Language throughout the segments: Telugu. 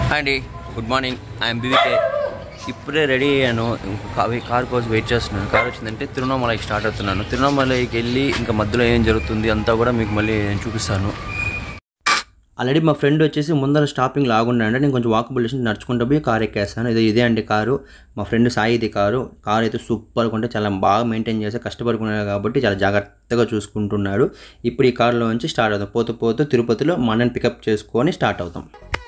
హాయ్ అండి గుడ్ మార్నింగ్ ఐఎమ్ బీవీకే ఇప్పుడే రెడీ అయ్యాను కావి కార్ కోసం వెయిట్ చేస్తున్నాను కార్ వచ్చిందంటే తిరువణామలకి స్టార్ట్ అవుతున్నాను తిరువణామలకి వెళ్ళి ఇంకా మధ్యలో ఏం జరుగుతుంది అంతా కూడా మీకు మళ్ళీ నేను చూపిస్తాను ఆల్రెడీ మా ఫ్రెండ్ వచ్చేసి ముందర స్టాపింగ్ లాగుండా అంటే నేను కొంచెం వాకబుల్ డిస్టెన్స్ నడుచుకుంటూ పోయి కార్ ఎక్కేస్తాను ఇది ఇదే అండి కారు మా ఫ్రెండ్ సాయి ఇది కారు కార్ అయితే సూపర్గా ఉంటే చాలా బాగా మెయింటైన్ చేసి కష్టపడుకున్నాడు కాబట్టి చాలా జాగ్రత్తగా చూసుకుంటున్నాడు ఇప్పుడు ఈ కారులో నుంచి స్టార్ట్ అవుతాం పోతూ పోతూ తిరుపతిలో మనని పికప్ చేసుకొని స్టార్ట్ అవుతాం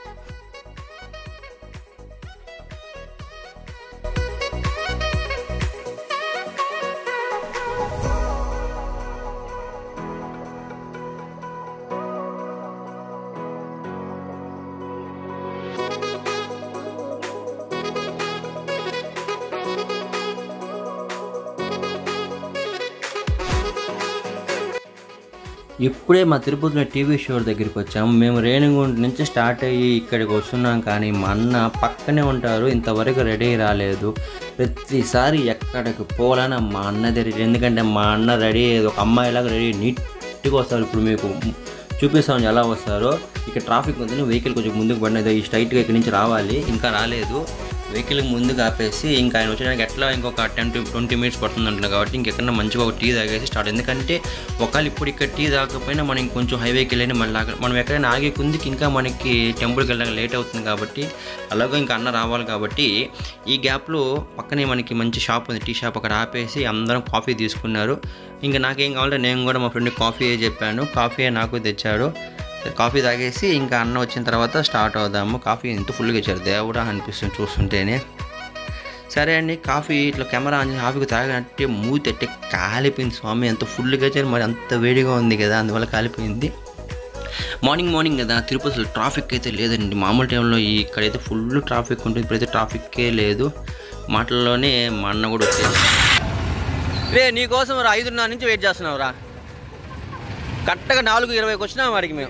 ఇప్పుడే మా తిరుపతిలో టీవీ షో దగ్గరికి వచ్చాము మేము రేణిగుంట నుంచి స్టార్ట్ అయ్యి ఇక్కడికి వస్తున్నాం కానీ మా అన్న పక్కనే ఉంటారు ఇంతవరకు రెడీ రాలేదు ప్రతిసారి ఎక్కడికి పోవాలని మా అన్న దగ్గర ఎందుకంటే మా అన్న రెడీ అయ్యేది ఒక అమ్మాయిలాగా రెడీ నీట్గా వస్తారు ఇప్పుడు మీకు చూపిస్తాం ఎలా వస్తారో ఇక్కడ ట్రాఫిక్ ఉంది వెహికల్ కొంచెం ముందుకు పడినది ఈ స్ట్రైట్గా ఇక్కడి నుంచి రావాలి ఇంకా రాలేదు వెహికల్ ముందుకు ఆపేసి ఇంకా ఆయన వచ్చేదానికి ఎట్లా ఇంకొక టెన్ టు ట్వంటీ మినిట్స్ పడుతుంది అంటున్నా కాబట్టి ఇంకెక్కడ మంచిగా ఒక టీ తాగేసి స్టార్ట్ ఎందుకంటే ఒకవేళ ఇప్పుడు ఇక్కడ టీ తాగకపోయినా మనం ఇంకొంచెం హైవేకి వెళ్ళి మళ్ళీ ఆగ- మనం ఎక్కడైనా ఆగే కుందికి ఇంకా మనకి టెంపుల్కి వెళ్ళడానికి లేట్ అవుతుంది కాబట్టి అలాగే ఇంకా అన్న రావాలి కాబట్టి ఈ గ్యాప్లో పక్కనే మనకి మంచి షాప్ ఉంది టీ షాప్ అక్కడ ఆపేసి అందరం కాఫీ తీసుకున్నారు ఇంకా నాకేం కావాలంటే నేను కూడా మా ఫ్రెండ్ కాఫీ చెప్పాను కాఫీ నాకు తెచ్చాడు కాఫీ తాగేసి ఇంకా అన్న వచ్చిన తర్వాత స్టార్ట్ అవుదాము కాఫీ ఎంత ఫుల్గా ఇచ్చారు దేవుడా అనిపిస్తుంది చూస్తుంటేనే సరే అండి కాఫీ ఇట్లా కెమెరా ఆన్ చేసి కాఫీకి తాగినట్టే మూతి అట్టే కాలిపోయింది స్వామి ఎంత ఫుల్గా ఇచ్చారు మరి అంత వేడిగా ఉంది కదా అందువల్ల కాలిపోయింది మార్నింగ్ మార్నింగ్ కదా తిరుపతిలో ట్రాఫిక్ అయితే లేదండి మామూలు టైంలో ఈ ఇక్కడైతే ఫుల్ ట్రాఫిక్ ఉంటుంది ఇప్పుడైతే ట్రాఫిక్కే లేదు మాటల్లోనే మా అన్న కూడా వచ్చేసి రే నీకోసం రా ఐదున్నర నుంచి వెయిట్ చేస్తున్నావురా కరెక్ట్గా నాలుగు ఇరవైకి వచ్చినాం వాడికి మేము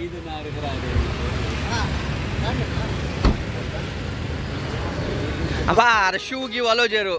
అబ్బా షూకి అలో చేయరు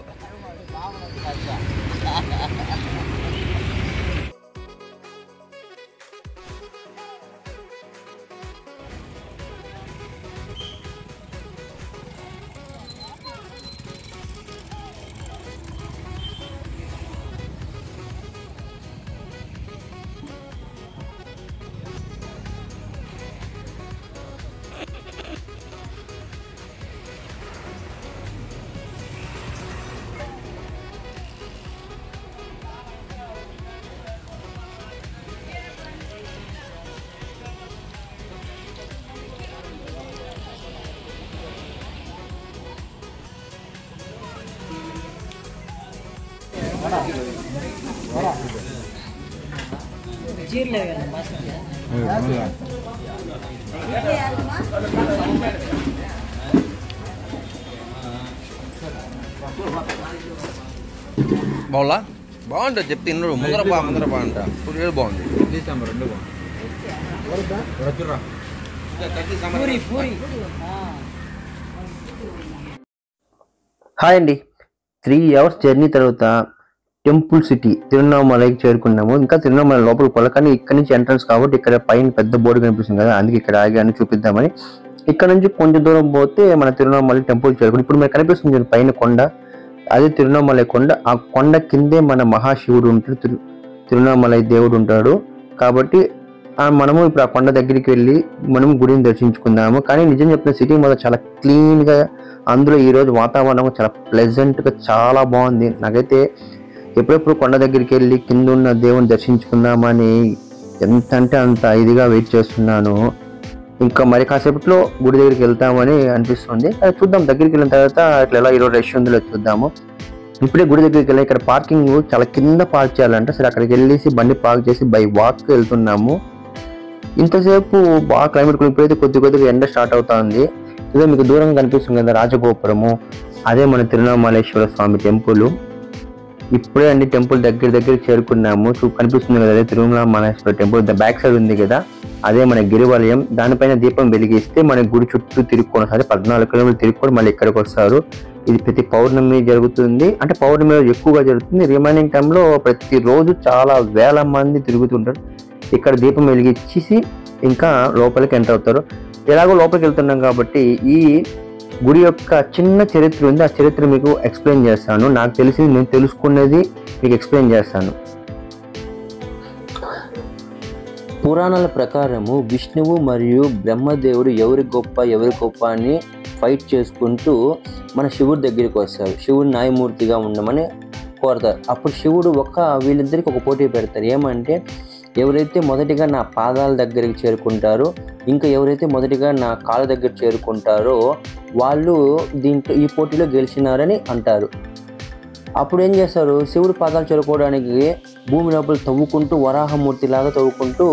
బాగులా బాగుంటుంది చెప్తే ఇన్నడు ముందర బా ముందర బాగుంటా ఇప్పుడు బాగుంది హాయ్ అండి త్రీ అవర్స్ జర్నీ తర్వాత టెంపుల్ సిటీ తిరువண்ணామలైకి చేరుకున్నాము ఇంకా తిరువண்ணామల లోపలికి పోవాలి కానీ ఇక్కడ నుంచి ఎంట్రన్స్ కాబట్టి ఇక్కడ పైన పెద్ద బోర్డు కనిపిస్తుంది కదా అందుకే ఇక్కడ ఆగాను చూపిద్దామని ఇక్కడ నుంచి కొంచెం దూరం పోతే మన తిరువண்ணామల టెంపుల్ చేరుకుని ఇప్పుడు మనకు కనిపిస్తుంది చూడండి పైన కొండ అదే తిరువண்ணామలై కొండ ఆ కొండ కిందే మన మహాశివుడు ఉంటాడు తిరు తిరువண்ணామలై దేవుడు ఉంటాడు కాబట్టి ఆ మనము ఇప్పుడు ఆ కొండ దగ్గరికి వెళ్ళి మనం గుడిని దర్శించుకుందాము కానీ నిజం చెప్పిన సిటీ మొదలు చాలా క్లీన్ గా అందులో ఈ రోజు వాతావరణం చాలా ప్లెజెంట్ గా చాలా బాగుంది నాకైతే ఎప్పుడెప్పుడు కొండ దగ్గరికి వెళ్ళి కింద ఉన్న దేవుని దర్శించుకుందామని ఎంత అంటే అంత ఇదిగా వెయిట్ చేస్తున్నాను ఇంకా మరి కాసేపట్లో గుడి దగ్గరికి వెళ్తామని అనిపిస్తుంది అది చూద్దాం దగ్గరికి వెళ్ళిన తర్వాత ఇట్లా ఎలా ఈరోజు రష్ ఉందో లేదో చూద్దాము ఇప్పుడే గుడి దగ్గరికి వెళ్ళి ఇక్కడ పార్కింగ్ చాలా కింద పార్క్ చేయాలంటే సరే అక్కడికి వెళ్ళేసి బండి పార్క్ చేసి బై వాక్ వెళ్తున్నాము ఇంతసేపు బాగా క్లైమేట్ కూల్ ఇప్పుడైతే కొద్ది కొద్దిగా ఎండ స్టార్ట్ అవుతుంది ఇదే మీకు దూరంగా కనిపిస్తుంది కదా రాజగోపురము అదే మన తిరువణామలేశ్వర స్వామి టెంపుల్ ఇప్పుడే అన్ని టెంపుల్ దగ్గర దగ్గర చేరుకున్నాము చూ కనిపిస్తుంది కదా అదే తిరుమల టెంపుల్ బ్యాక్ సైడ్ ఉంది కదా అదే మన గిరివలయం దానిపైన దీపం వెలిగిస్తే మన గుడి చుట్టూ తిరుక్కొని సరే పద్నాలుగు కిలోమీటర్లు తిరుక్కొని మళ్ళీ ఇక్కడికి వస్తారు ఇది ప్రతి పౌర్ణమి జరుగుతుంది అంటే పౌర్ణమి రోజు ఎక్కువగా జరుగుతుంది రిమైనింగ్ టైంలో ప్రతిరోజు చాలా వేల మంది తిరుగుతుంటారు ఇక్కడ దీపం వెలిగించేసి ఇంకా లోపలికి ఎంటర్ అవుతారు ఎలాగో లోపలికి వెళ్తున్నాం కాబట్టి ఈ గుడి యొక్క చిన్న చరిత్ర ఉంది ఆ చరిత్ర మీకు ఎక్స్ప్లెయిన్ చేస్తాను నాకు తెలిసి నేను తెలుసుకునేది మీకు ఎక్స్ప్లెయిన్ చేస్తాను పురాణాల ప్రకారము విష్ణువు మరియు బ్రహ్మదేవుడు ఎవరి గొప్ప ఎవరి గొప్ప అని ఫైట్ చేసుకుంటూ మన శివుడి దగ్గరికి వస్తారు శివుడు న్యాయమూర్తిగా ఉండమని కోరతారు అప్పుడు శివుడు ఒక వీళ్ళిద్దరికి ఒక పోటీ పెడతారు ఏమంటే ఎవరైతే మొదటిగా నా పాదాల దగ్గరికి చేరుకుంటారో ఇంకా ఎవరైతే మొదటిగా నా కాళ్ళ దగ్గర చేరుకుంటారో వాళ్ళు దీంట్లో ఈ పోటీలో గెలిచినారని అంటారు అప్పుడు ఏం చేస్తారు శివుడి పాదాలు చేరుకోవడానికి భూమి లోపల తవ్వుకుంటూ వరాహమూర్తి లాగా తవ్వుకుంటూ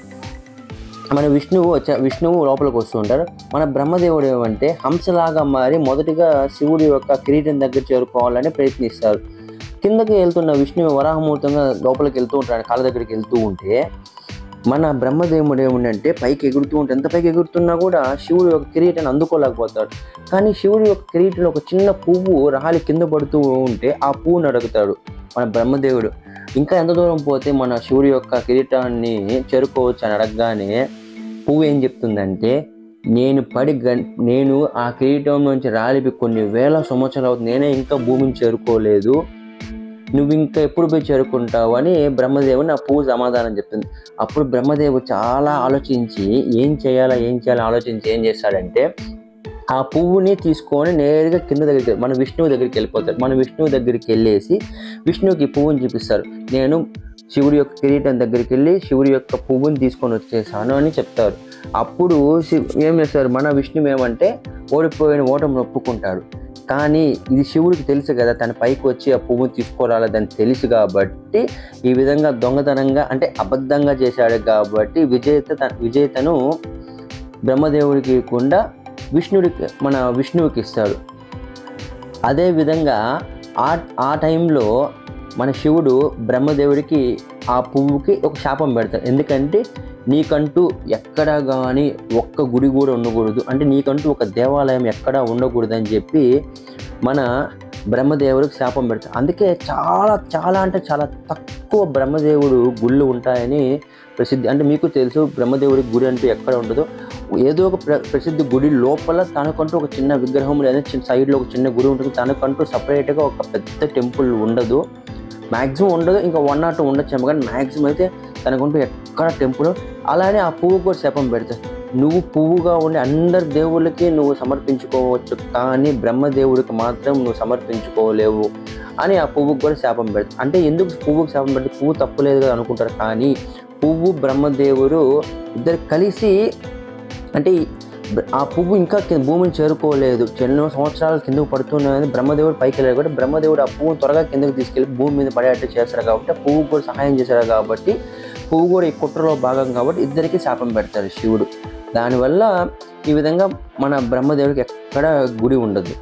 మన విష్ణువు వచ్చా విష్ణువు లోపలికి వస్తూ ఉంటారు మన బ్రహ్మదేవుడు ఏమంటే హంసలాగా మారి మొదటిగా శివుడి యొక్క కిరీటం దగ్గర చేరుకోవాలని ప్రయత్నిస్తారు కిందకి వెళ్తున్న విష్ణువు వరాహమూర్తంగా లోపలికి వెళ్తూ ఉంటాడు కాళ్ళ దగ్గరికి వెళ్తూ ఉంటే మన బ్రహ్మదేవుడు ఏముండంటే పైకి ఎగురుతూ ఉంటే ఎంత పైకి ఎగురుతున్నా కూడా శివుడు యొక్క కిరీటాన్ని అందుకోలేకపోతాడు కానీ శివుడి యొక్క కిరీటంలో ఒక చిన్న పువ్వు రాలి కింద పడుతూ ఉంటే ఆ పువ్వుని అడుగుతాడు మన బ్రహ్మదేవుడు ఇంకా ఎంత దూరం పోతే మన శివుడి యొక్క కిరీటాన్ని చేరుకోవచ్చు అని అడగగానే పువ్వు ఏం చెప్తుందంటే నేను పడి గం నేను ఆ కిరీటం నుంచి రాలిపి కొన్ని వేల సంవత్సరాలు అవుతుంది నేనే ఇంకా భూమిని చేరుకోలేదు నువ్వు ఇంకా ఎప్పుడు పోయి చేరుకుంటావు అని బ్రహ్మదేవుని ఆ పువ్వు సమాధానం చెప్తుంది అప్పుడు బ్రహ్మదేవుడు చాలా ఆలోచించి ఏం చేయాలా ఏం చేయాలో ఆలోచించి ఏం చేస్తాడంటే ఆ పువ్వుని తీసుకొని నేరుగా కింద దగ్గరికి మన విష్ణువు దగ్గరికి వెళ్ళిపోతాడు మన విష్ణువు దగ్గరికి వెళ్ళేసి విష్ణువుకి ఈ పువ్వుని చూపిస్తారు నేను శివుడి యొక్క కిరీటం దగ్గరికి వెళ్ళి శివుడి యొక్క పువ్వుని తీసుకొని వచ్చేసాను అని చెప్తారు అప్పుడు శివ్ ఏం చేస్తారు మన విష్ణువు ఏమంటే ఓడిపోయిన ఓటమి ఒప్పుకుంటాడు కానీ ఇది శివుడికి తెలుసు కదా తన పైకి వచ్చి ఆ పువ్వుని తీసుకురాలేదని తెలుసు కాబట్టి ఈ విధంగా దొంగతనంగా అంటే అబద్ధంగా చేశాడు కాబట్టి విజేత తన విజేతను బ్రహ్మదేవుడికి ఇవ్వకుండా విష్ణుడికి మన విష్ణువుకి ఇస్తాడు అదేవిధంగా ఆ ఆ టైంలో మన శివుడు బ్రహ్మదేవుడికి ఆ పువ్వుకి ఒక శాపం పెడతాడు ఎందుకంటే నీకంటూ ఎక్కడా కానీ ఒక్క గుడి కూడా ఉండకూడదు అంటే నీకంటూ ఒక దేవాలయం ఎక్కడా ఉండకూడదు అని చెప్పి మన బ్రహ్మదేవుడికి శాపం పెడతాడు అందుకే చాలా చాలా అంటే చాలా తక్కువ బ్రహ్మదేవుడు గుళ్ళు ఉంటాయని ప్రసిద్ధి అంటే మీకు తెలుసు బ్రహ్మదేవుడి గుడి అంటూ ఎక్కడ ఉండదు ఏదో ఒక ప్ర ప్రసిద్ధి గుడి లోపల తనకంటూ ఒక చిన్న విగ్రహం లేదా చిన్న సైడ్లో ఒక చిన్న గుడి ఉంటుంది తనకంటూ సపరేట్గా ఒక పెద్ద టెంపుల్ ఉండదు మ్యాక్సిమం ఉండదు ఇంకా వన్ నాట్ ఉండొచ్చేమో కానీ మ్యాక్సిమం అయితే తనకంటూ ఎక్కడ టెంపుల్ అలానే ఆ పువ్వు కూడా శాపం పెడతారు నువ్వు పువ్వుగా ఉండి అందరి దేవుళ్ళకి నువ్వు సమర్పించుకోవచ్చు కానీ బ్రహ్మదేవుడికి మాత్రం నువ్వు సమర్పించుకోలేవు అని ఆ పువ్వుకి కూడా శాపం పెడతారు అంటే ఎందుకు పువ్వుకి శాపం పెడితే పువ్వు తప్పులేదు కదా అనుకుంటారు కానీ పువ్వు బ్రహ్మదేవుడు ఇద్దరు కలిసి అంటే ఈ బ్ర- ఆ పువ్వు ఇంకా కింద భూమిని చేరుకోలేదు ఎన్నో సంవత్సరాలు కిందకు పడుతున్నాయని బ్రహ్మదేవుడు పైకి వెళ్ళాడు కాబట్టి బ్రహ్మదేవుడు ఆ పువ్వును త్వరగా కిందకు తీసుకెళ్ళి భూమి మీద పడేటట్టు చేస్తాడు కాబట్టి ఆ పువ్వు కూడా సహాయం చేశాడు కాబట్టి పువ్వు కూడా ఈ కుట్రలో భాగం కాబట్టి ఇద్దరికి శాపం పెడతాడు శివుడు దానివల్ల ఈ విధంగా మన బ్రహ్మదేవుడికి ఎక్కడ గుడి ఉండదు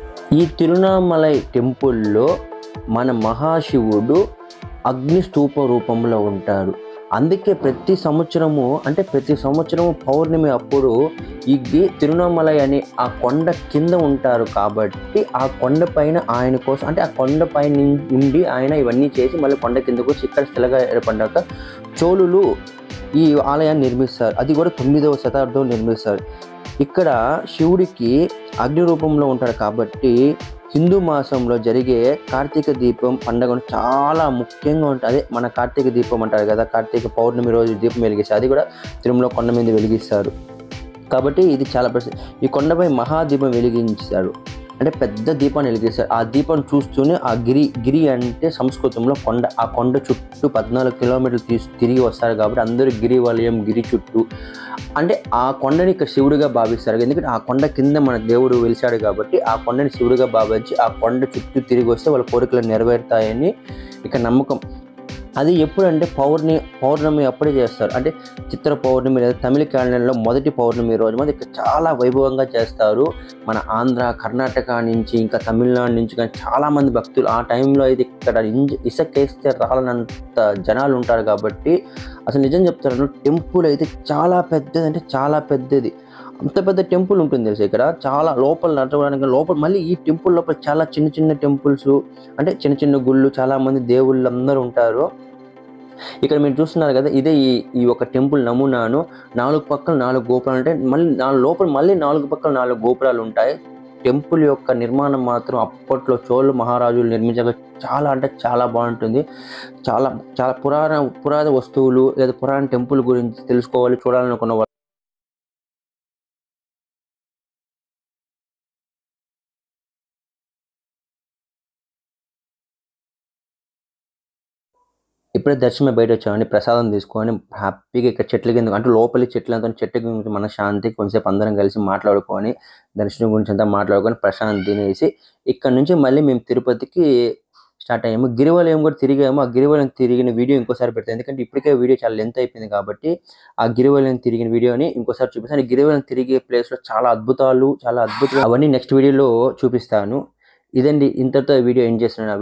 ఈ తిరునామలై టెంపుల్లో మన మహాశివుడు అగ్ని స్తూప రూపంలో ఉంటాడు అందుకే ప్రతి సంవత్సరము అంటే ప్రతి సంవత్సరము పౌర్ణమి అప్పుడు ఈ గి- తిరువణమలై అనే ఆ కొండ కింద ఉంటారు కాబట్టి ఆ కొండ పైన ఆయన కోసం అంటే ఆ కొండ పైన ఉండి ఆయన ఇవన్నీ చేసి మళ్ళీ కొండ కిందకు వచ్చి ఇక్కడ స్థిరగా ఏర్పడ్డాక చోళులు ఈ ఆలయాన్ని నిర్మిస్తారు అది కూడా తొమ్మిదవ శతాబ్దం నిర్మిస్తారు ఇక్కడ శివుడికి అగ్ని రూపంలో ఉంటాడు కాబట్టి హిందూ మాసంలో జరిగే కార్తీక దీపం పండుగ చాలా ముఖ్యంగా ఉంటుంది అదే మన కార్తీక దీపం అంటారు కదా కార్తీక పౌర్ణమి రోజు దీపం వెలిగిస్తారు అది కూడా తిరుమల కొండ మీద వెలిగిస్తారు కాబట్టి ఇది చాలా ప్రసిద్ధి ఈ కొండపై మహాదీపం వెలిగించారు అంటే పెద్ద దీపాన్ని వెలిగిస్తారు ఆ దీపం చూస్తూనే ఆ గిరి గిరి అంటే సంస్కృతంలో కొండ ఆ కొండ చుట్టూ పద్నాలుగు కిలోమీటర్లు తీసి తిరిగి వస్తారు కాబట్టి అందరూ గిరి వలయం గిరి చుట్టూ అంటే ఆ కొండని ఇక్కడ శివుడిగా భావిస్తారు ఎందుకంటే ఆ కొండ కింద మన దేవుడు వెలిశాడు కాబట్టి ఆ కొండని శివుడిగా భావించి ఆ కొండ చుట్టూ తిరిగి వస్తే వాళ్ళ కోరికలు నెరవేరుతాయని ఇక నమ్మకం అది ఎప్పుడంటే పౌర్ణమి పౌర్ణమి అప్పుడే చేస్తారు అంటే చిత్ర పౌర్ణమి లేదా తమిళ క్యాలెండర్లో మొదటి పౌర్ణమి రోజు మాత్రం ఇక్కడ చాలా వైభవంగా చేస్తారు మన ఆంధ్ర కర్ణాటక నుంచి ఇంకా తమిళనాడు నుంచి కానీ చాలా మంది భక్తులు ఆ టైంలో అయితే ఇక్కడ ఇంజ ఇసకేస్తే రాలనంత జనాలు ఉంటారు కాబట్టి అసలు నిజం చెప్తాను టెంపుల్ అయితే చాలా పెద్దది అంటే చాలా పెద్దది అంత పెద్ద టెంపుల్ ఉంటుంది తెలుసు ఇక్కడ చాలా లోపల నడవడానికి లోపల మళ్ళీ ఈ టెంపుల్ లోపల చాలా చిన్న చిన్న టెంపుల్స్ అంటే చిన్న చిన్న గుళ్ళు చాలా మంది దేవుళ్ళు అందరూ ఉంటారు ఇక్కడ మీరు చూస్తున్నారు కదా ఇదే ఈ ఈ ఒక టెంపుల్ నమూనాను నాలుగు పక్కల నాలుగు గోపురాలు ఉంటాయి మళ్ళీ నాలుగు లోపల మళ్ళీ నాలుగు పక్కల నాలుగు గోపురాలు ఉంటాయి టెంపుల్ యొక్క నిర్మాణం మాత్రం అప్పట్లో చోళ మహారాజులు నిర్మించగా చాలా అంటే చాలా బాగుంటుంది చాలా చాలా పురాణ పురాణ వస్తువులు లేదా పురాణ టెంపుల్ గురించి తెలుసుకోవాలి చూడాలనుకున్న వాళ్ళు ఇప్పుడే దర్శనమే బయట వచ్చామండి ప్రసాదం తీసుకొని హ్యాపీగా ఇక్కడ చెట్ల కింద అంటే లోపలి చెట్లంతా చెట్ల గురించి మన శాంతి కొంచెంసేపు అందరం కలిసి మాట్లాడుకొని దర్శనం గురించి అంతా మాట్లాడుకొని ప్రశాంతం తినేసి ఇక్కడ నుంచి మళ్ళీ మేము తిరుపతికి స్టార్ట్ అయ్యాము గిరివలయం కూడా తిరిగాము ఆ గిరివలయం తిరిగిన వీడియో ఇంకోసారి పెడతాను ఎందుకంటే ఇప్పటికే వీడియో చాలా లెంత్ అయిపోయింది కాబట్టి ఆ గిరివలయం తిరిగిన వీడియోని ఇంకోసారి చూపిస్తాను ఈ గిరివలయం తిరిగే place లో చాలా అద్భుతాలు చాలా అద్భుతాలు అవన్నీ నెక్స్ట్ వీడియోలో చూపిస్తాను ఇదండి ఇంతతో వీడియో ఎండ్ చేస్తున్నాను